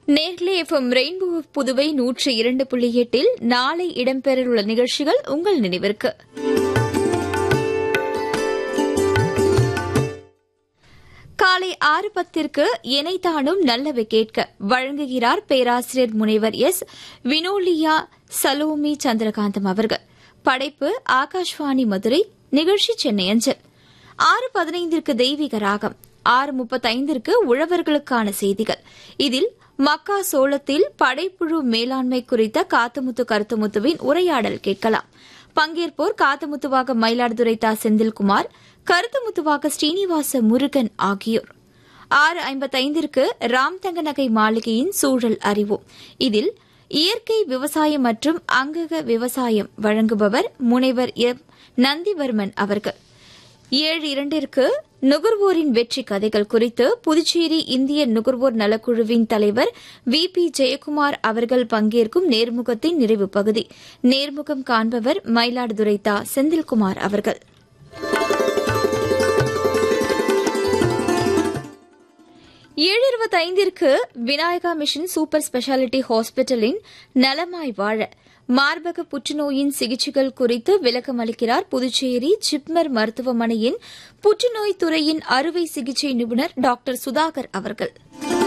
நேர்களே FM rainbow Puduvai நூற்றி இரண்டு புள்ளி எட்டில் நாளை இடம்பெறவுள்ள நிகழ்ச்சிகள் உங்கள் நினைவிற்கு காலை ஆறு பத்திற்கு இணைத்தானும் நல்லவை கேட்க வழங்குகிறார் பேராசிரியர் முனைவர் எஸ் வினோலியா சலோமி சந்திரகாந்தம் அவர்கள் படைப்பு ஆகாஷ்வாணி மதுரை நிகழ்ச்சி சென்னை அஞ்சல் ஆறு பதினைந்திற்கு தெய்வீக ராகம் ஆறு முப்பத்தைந்திற்கு உழவர்களுக்கான செய்திகள் இதில் மக்கா சோளத்தில் படைப்புழு மேலாண்மை குறித்த காத்துமுத்து கருத்துமுத்துவின் உரையாடல் கேட்கலாம் பங்கேற்போர் காத்துமுத்துவாக மயிலாடுதுறை தா செந்தில்குமார் கருத்துமுத்துவாக ஸ்ரீனிவாச முருகன் ஆகியோர் ஆறு ஐம்பத்தைந்திற்கு ராம் தங்க நகை மாளிகையின் சூழல் அறிவோம் இதில் இயற்கை விவசாயம் மற்றும் அங்கக விவசாயம் வழங்குபவர் முனைவர் எம் நந்திவர்மன் அவர்கள் ஏழு இரண்டிற்கு நுகர்வோரின் வெற்றி கதைகள் குறித்து புதுச்சேரி இந்திய நுகர்வோர் நலக்குழுவின் தலைவர் வி பி ஜெயக்குமார் அவர்கள் பங்கேற்கும் நேர்முகத்தின் நிறைவு பகுதி நேர்முகம் காண்பவர் மயிலாடுதுறை தா செந்தில்குமார் அவர்கள் ஏழு இருபத்தைந்திற்கு விநாயகா மிஷன் சூப்பர் ஸ்பெஷாலிட்டி ஹாஸ்பிட்டலின் நலமாய் வாழ மார்பக புற்றுநோயின் சிகிச்சைகள் குறித்து விளக்கம் அளிக்கிறார் புதுச்சேரி ஜிப்மர் மருத்துவமனையின் புற்றுநோய் துறையின் அறுவை சிகிச்சை நிபுணர் டாக்டர் சுதாகர் அவர்கள்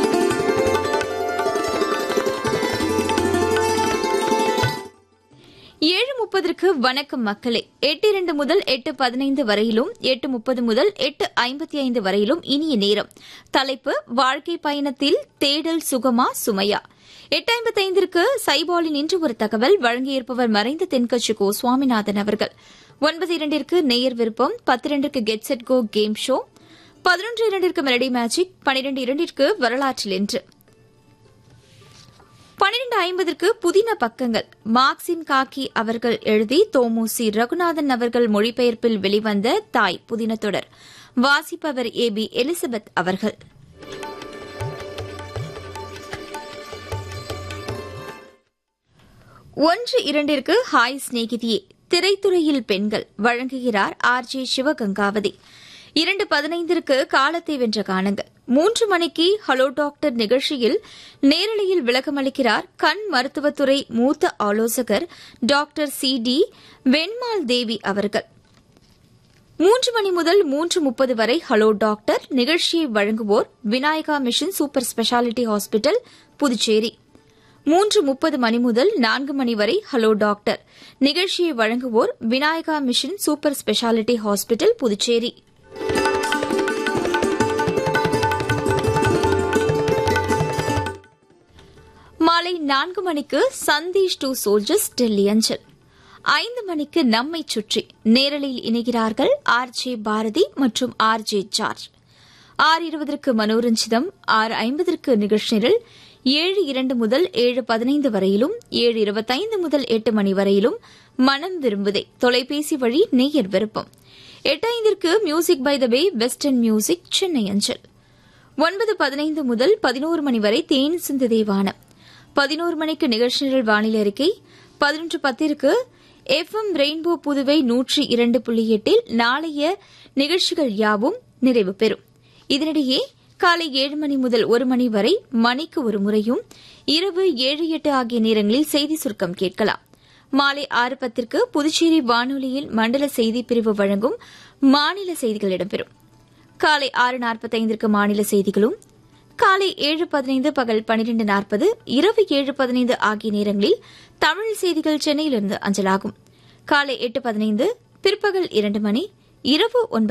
ஏழு முப்பதற்கு வணக்கம் மக்களே எட்டு இரண்டு முதல் எட்டு பதினைந்து வரையிலும் எட்டு முப்பது முதல் எட்டு ஐம்பத்தி ஐந்து வரையிலும் இனிய நேரம் தலைப்பு வாழ்க்கை பயணத்தில் தேடல் சுகமா சுமையா எட்டு ஐம்பத்தைந்திற்கு சைபாலின் இன்று ஒரு தகவல் வழங்கியிருப்பவர் மறைந்த தென்கட்சி கோ சுவாமிநாதன் அவர்கள் ஒன்பது இரண்டிற்கு நேயர் விருப்பம் பத்து இரண்டிற்கு get set go game show பதினொன்று இரண்டிற்கு மெலடி மேஜிக் பனிரெண்டு இரண்டிற்கு வரலாற்றில் என்று பனிரெண்டு ஐம்பதற்கு புதின பக்கங்கள் மார்க்சின் காக்கி அவர்கள் எழுதி தோமுசி ரகுநாதன் அவர்கள் மொழிபெயர்ப்பில் வெளிவந்த தாய் புதின தொடர் வாசிப்பவர் ஏ பி எலிசபெத் அவர்கள் ஒன்று இரண்டிற்கு ஹாய் சிநேகிதியே திரைத்துறையில் பெண்கள் வழங்குகிறார் ஆர் ஜே சிவகங்காவதி இரண்டு பதினைந்திற்கு காலத்தை வென்ற காணுங்கள் மூன்று மணிக்கு ஹலோ டாக்டர் நிகழ்ச்சியில் நேரலையில் விளக்கமளிக்கிறார் கண் மருத்துவத்துறை மூத்த ஆலோசகர் doctor C D Venmal Devi அவர்கள் மூன்று மணி முதல் மூன்று முப்பது வரை ஹலோ டாக்டர் நிகழ்ச்சியை வழங்குவோர் Vinayaka mission super speciality hospital Puducherry மூன்று முப்பது மணி முதல் நான்கு மணி வரை ஹலோ டாக்டர் நிகழ்ச்சியை வழங்குவோர் Vinayaka mission super speciality hospital Puducherry மாலை நான்கு மணிக்கு சந்தீஷ் டூ சோல்ஜர்ஸ் டெல்லி அஞ்சல் ஐந்து மணிக்கு நம்மை சுற்றி நேரலில் இணைகிறார்கள் ஆர் ஜே பாரதி மற்றும் ஆர் ஜே ஜார்ஜ் ஆறு இருபதற்கு மனோரஞ்சிதம் ஆறு ஐம்பதற்கு நிகழ்ச்சியில் ஏழு இரண்டு முதல் ஏழு பதினைந்து வரையிலும் ஏழு இருபத்தைந்து முதல் எட்டு மணி வரையிலும் மனம் விரும்புதே தொலைபேசி வழி நேயர் விருப்பம் எட்டு ஐந்திற்கு music by the way western music Chennai அஞ்சல் ஒன்பது பதினைந்து முதல் பதினோரு மணி வரை தேன் சிந்து தேவானம் பதினோரு மணிக்கு நிகழ்ச்சிகள் வானிலை அறிக்கை பதினொன்று பத்திற்கு எஃப் எம் ரெயின்போ புதுவை நூற்றி இரண்டு புள்ளி எட்டில் நாளைய நிகழ்ச்சிகள் யாவும் நிறைவு பெறும் இதனிடையே காலை ஏழு மணி முதல் ஒரு மணி வரை மணிக்கு ஒரு முறையும் இரவு ஏழு எட்டு ஆகிய நேரங்களில் செய்தி சுருக்கம் கேட்கலாம் மாலை ஆறு பத்திற்கு புதுச்சேரி வானொலியில் மண்டல செய்தி பிரிவு வழங்கும் மாநில செய்திகள் இடம்பெறும் காலை ஆறு நாற்பத்தைந்திற்கு மாநில செய்திகளும் காலை ஏழு பதினைந்து பகல் பனிரெண்டு நாற்பது இரவு ஏழு பதினைந்து ஆகிய நேரங்களில் தமிழ் செய்திகள் சென்னையிலிருந்து அஞ்சலாகும் காலை எட்டு பதினைந்து பிற்பகல் இரண்டு மணி இரவு ஒன்பது